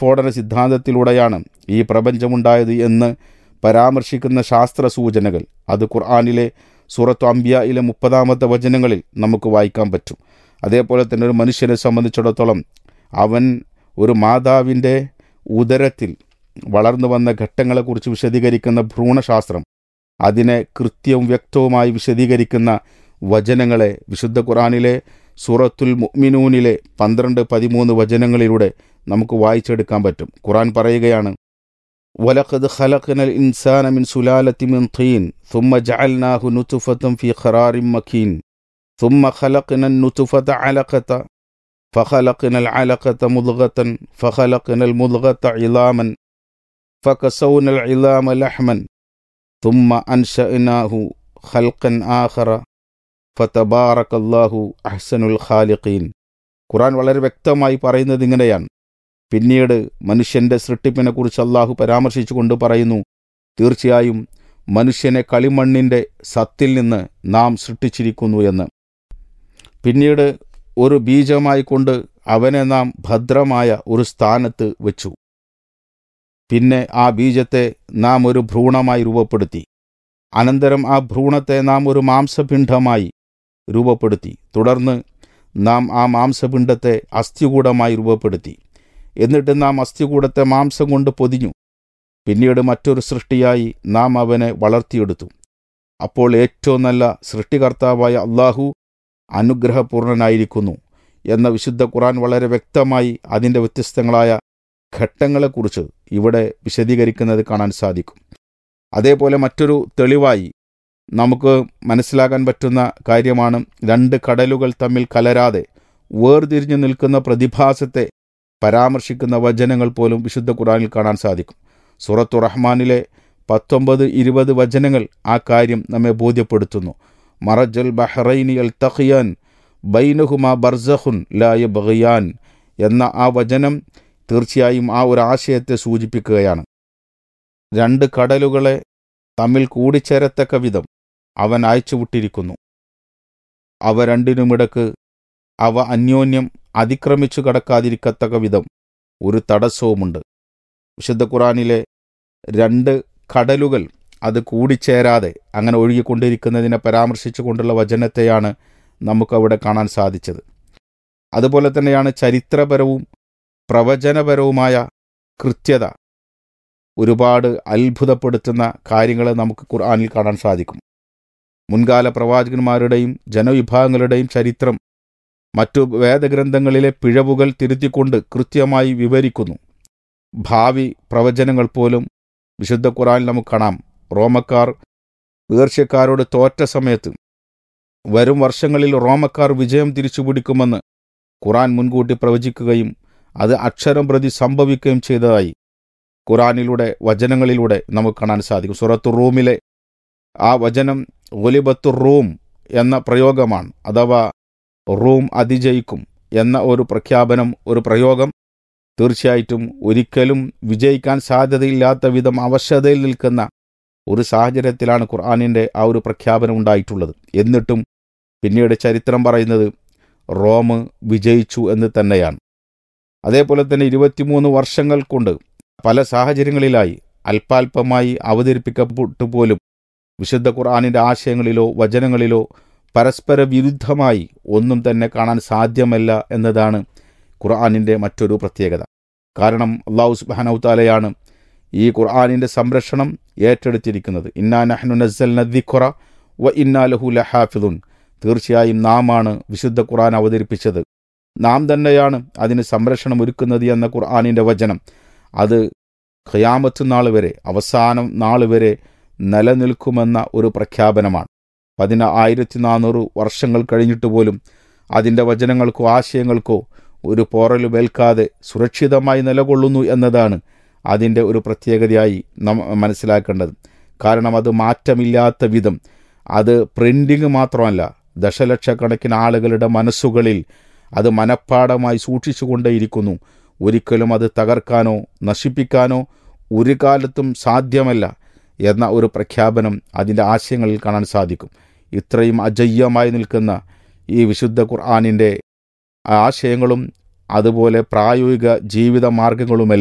വിസ്ഫോടന സിദ്ധാന്തത്തിലൂടെയാണ് ഈ പ്രപഞ്ചമുണ്ടായത് എന്ന് പരാമർശിക്കുന്ന ശാസ്ത്ര സൂചനകൾ അത് ഖുർആാനിലെ സൂറത്തു അംബിയയിലെ മുപ്പതാമത്തെ വചനങ്ങളിൽ നമുക്ക് വായിക്കാൻ പറ്റും അതേപോലെ തന്നെ ഒരു മനുഷ്യനെ സംബന്ധിച്ചിടത്തോളം അവൻ ഒരു മാതാവിൻ്റെ ഉദരത്തിൽ വളർന്നു വന്ന ഘട്ടങ്ങളെക്കുറിച്ച് വിശദീകരിക്കുന്ന ഭ്രൂണശാസ്ത്രം അതിനെ കൃത്യവും വ്യക്തവുമായി വിശദീകരിക്കുന്ന വചനങ്ങളെ വിശുദ്ധ ഖുറാനിലെ സൂറത്തുൽ മുഅ്മിനൂനിലെ പന്ത്രണ്ട് പതിമൂന്ന് വചനങ്ങളിലൂടെ നമുക്ക് വായിച്ചെടുക്കാൻ പറ്റും ഖുറാൻ പറയുകയാണ് വലഖദ് ഖലഖനൽ ഇൻസാന മിൻ സുലാലത്തി മിൻ തീൻ ثم جعلناه نطفة في قرار مكين ثم خلقنا النطفة علقة فخلقنا العلقة مضغة فخلقنا المضغة عظاما فكسونا العظام لحما ثم أنشأناه خلقا آخر فتبارك الله أحسن الخالقين ഖുറാൻ വളരെ വ്യക്തമായി പറയുന്നത് ഇങ്ങനെയാണ് പിന്നീട് മനുഷ്യന്റെ സൃഷ്ടിപ്പിനെക്കുറിച്ച് അള്ളാഹു പരാമർശിച്ചുകൊണ്ട് പറയുന്നു തീർച്ചയായും മനുഷ്യനെ കളിമണ്ണിൻ്റെ സത്തിൽ നിന്ന് നാം സൃഷ്ടിച്ചിരിക്കുന്നു എന്ന് പിന്നീട് ഒരു ബീജമായി കൊണ്ട് അവനെ നാം ഭദ്രമായ ഒരു സ്ഥാനത്ത് വെച്ചു പിന്നെ ആ ബീജത്തെ നാം ഒരു ഭ്രൂണമായി രൂപപ്പെടുത്തി അനന്തരം ആ ഭ്രൂണത്തെ നാം ഒരു മാംസപിണ്ഡമായി രൂപപ്പെടുത്തി തുടർന്ന് നാം ആ മാംസപിണ്ഡത്തെ അസ്ഥികൂടമായി രൂപപ്പെടുത്തി എന്നിട്ട് നാം അസ്ഥികൂടത്തെ മാംസം കൊണ്ട് പൊതിഞ്ഞു പിന്നീട് മറ്റൊരു സൃഷ്ടിയായി നാം അവനെ വളർത്തിയെടുത്തു അപ്പോൾ ഏറ്റവും നല്ല സൃഷ്ടികർത്താവായ അള്ളാഹു അനുഗ്രഹപൂർണനായിരിക്കുന്നു എന്ന വിശുദ്ധ ഖുറാൻ വളരെ വ്യക്തമായി അതിൻ്റെ വ്യത്യസ്തങ്ങളായ ഘട്ടങ്ങളെക്കുറിച്ച് ഇവിടെ വിശദീകരിക്കുന്നത് കാണാൻ സാധിക്കും അതേപോലെ മറ്റൊരു തെളിവായി നമുക്ക് മനസ്സിലാക്കാൻ പറ്റുന്ന കാര്യമാണ് രണ്ട് കടലുകൾ തമ്മിൽ കലരാതെ വേർതിരിഞ്ഞു നിൽക്കുന്ന പ്രതിഭാസത്തെ പരാമർശിക്കുന്ന വചനങ്ങൾ പോലും വിശുദ്ധ ഖുറാനിൽ കാണാൻ സാധിക്കും സുറത്തു റഹ്മാനിലെ പത്തൊമ്പത് ഇരുപത് വചനങ്ങൾ ആ കാര്യം നമ്മെ ബോധ്യപ്പെടുത്തുന്നു മറജൽ ബഹ്റൈനി അൽ തഖിയാൻ ബൈനഹുമ ബർസഹുൻ ലായ ബഹിയാൻ എന്ന ആ വചനം തീർച്ചയായും ആ ഒരു ആശയത്തെ സൂചിപ്പിക്കുകയാണ് രണ്ട് കടലുകളെ തമ്മിൽ കൂടിച്ചേരത്തക്ക വിധം അവൻ അയച്ചുവിട്ടിരിക്കുന്നു അവ രണ്ടിനുമിടക്ക് അവ അന്യോന്യം അതിക്രമിച്ചു കടക്കാതിരിക്കത്തക്ക വിധം ഒരു തടസ്സവുമുണ്ട് വിശുദ്ധ ഖുറാനിലെ രണ്ട് കടലുകൾ അത് കൂടിച്ചേരാതെ അങ്ങനെ ഒഴുകിക്കൊണ്ടിരിക്കുന്നതിനെ പരാമർശിച്ചുകൊണ്ടുള്ള വചനത്തെയാണ് നമുക്കവിടെ കാണാൻ സാധിച്ചത് അതുപോലെ തന്നെയാണ് ചരിത്രപരവും പ്രവചനപരവുമായ കൃത്യത ഒരുപാട് അത്ഭുതപ്പെടുത്തുന്ന കാര്യങ്ങൾ നമുക്ക് ഖുർആാനിൽ കാണാൻ സാധിക്കും മുൻകാല പ്രവാചകന്മാരുടെയും ജനവിഭാഗങ്ങളുടെയും ചരിത്രം മറ്റു വേദഗ്രന്ഥങ്ങളിലെ പിഴവുകൾ തിരുത്തിക്കൊണ്ട് കൃത്യമായി വിവരിക്കുന്നു ഭാവി പ്രവചനങ്ങൾ പോലും വിശുദ്ധ ഖുറാനിൽ നമുക്ക് കാണാം റോമക്കാർ പേർഷ്യക്കാരോട് തോറ്റ സമയത്ത് വരും വർഷങ്ങളിൽ റോമക്കാർ വിജയം തിരിച്ചുപിടിക്കുമെന്ന് ഖുറാൻ മുൻകൂട്ടി പ്രവചിക്കുകയും അത് അക്ഷരം പ്രതി സംഭവിക്കുകയും ചെയ്തതായി ഖുറാനിലൂടെ വചനങ്ങളിലൂടെ നമുക്ക് കാണാൻ സാധിക്കും സുറത്തു റൂമിലെ ആ വചനം ഒലിബത്തു റൂം എന്ന പ്രയോഗമാണ് അഥവാ റൂം അതിജയിക്കും എന്ന ഒരു പ്രഖ്യാപനം ഒരു പ്രയോഗം തീർച്ചയായിട്ടും ഒരിക്കലും വിജയിക്കാൻ സാധ്യതയില്ലാത്ത വിധം അവശതയിൽ നിൽക്കുന്ന ഒരു സാഹചര്യത്തിലാണ് ഖുർആാനിൻ്റെ ആ ഒരു പ്രഖ്യാപനം ഉണ്ടായിട്ടുള്ളത് എന്നിട്ടും പിന്നീട് ചരിത്രം പറയുന്നത് റോം വിജയിച്ചു എന്ന് തന്നെയാണ് അതേപോലെ തന്നെ ഇരുപത്തിമൂന്ന് വർഷങ്ങൾ കൊണ്ട് പല സാഹചര്യങ്ങളിലായി അല്പാൽപമായി അവതരിപ്പിക്കപ്പെട്ടു പോലും വിശുദ്ധ ഖുർആാനിൻ്റെ ആശയങ്ങളിലോ വചനങ്ങളിലോ പരസ്പര വിരുദ്ധമായി ഒന്നും തന്നെ കാണാൻ സാധ്യമല്ല എന്നതാണ് ഖുർആാനിൻ്റെ മറ്റൊരു പ്രത്യേകത കാരണം അള്ളാഹു സുബാനൌത്താലയാണ് ഈ ഖുർആാനിൻ്റെ സംരക്ഷണം ഏറ്റെടുത്തിരിക്കുന്നത് ഇന്നാ നഹ്നു നസ്സൽ നദിഖുറ വ ഇന്നാ ലഹു ലഹാഫിദുൻ തീർച്ചയായും നാമാണ് വിശുദ്ധ ഖുർആൻ അവതരിപ്പിച്ചത് നാം തന്നെയാണ് അതിന് സംരക്ഷണം ഒരുക്കുന്നത് എന്ന ഖുർആാനിൻ്റെ വചനം അത് ഖയാമത്ത് നാൾ വരെ അവസാനം നാൾ വരെ നിലനിൽക്കുമെന്ന ഒരു പ്രഖ്യാപനമാണ് പതിന ആയിരത്തി നാനൂറ് വർഷങ്ങൾ കഴിഞ്ഞിട്ട് പോലും അതിൻ്റെ വചനങ്ങൾക്കോ ആശയങ്ങൾക്കോ ഒരു പോറലുമേൽക്കാതെ സുരക്ഷിതമായി നിലകൊള്ളുന്നു എന്നതാണ് അതിൻ്റെ ഒരു പ്രത്യേകതയായി നാം മനസ്സിലാക്കേണ്ടത് കാരണം അത് മാറ്റമില്ലാത്ത വിധം അത് പ്രിൻറ്റിങ് മാത്രമല്ല ദശലക്ഷക്കണക്കിന് ആളുകളുടെ മനസ്സുകളിൽ അത് മനഃപ്പാടമായി സൂക്ഷിച്ചുകൊണ്ടേയിരിക്കുന്നു ഒരിക്കലും അത് തകർക്കാനോ നശിപ്പിക്കാനോ ഒരു കാലത്തും സാധ്യമല്ല എന്ന ഒരു പ്രഖ്യാപനം അതിൻ്റെ ആശയങ്ങളിൽ കാണാൻ സാധിക്കും ഇത്രയും അജയ്യമായി നിൽക്കുന്ന ഈ വിശുദ്ധ ഖുർആാനിൻ്റെ ആശയങ്ങളും അതുപോലെ പ്രായോഗിക ജീവിത മാർഗങ്ങളുമെല്ലാം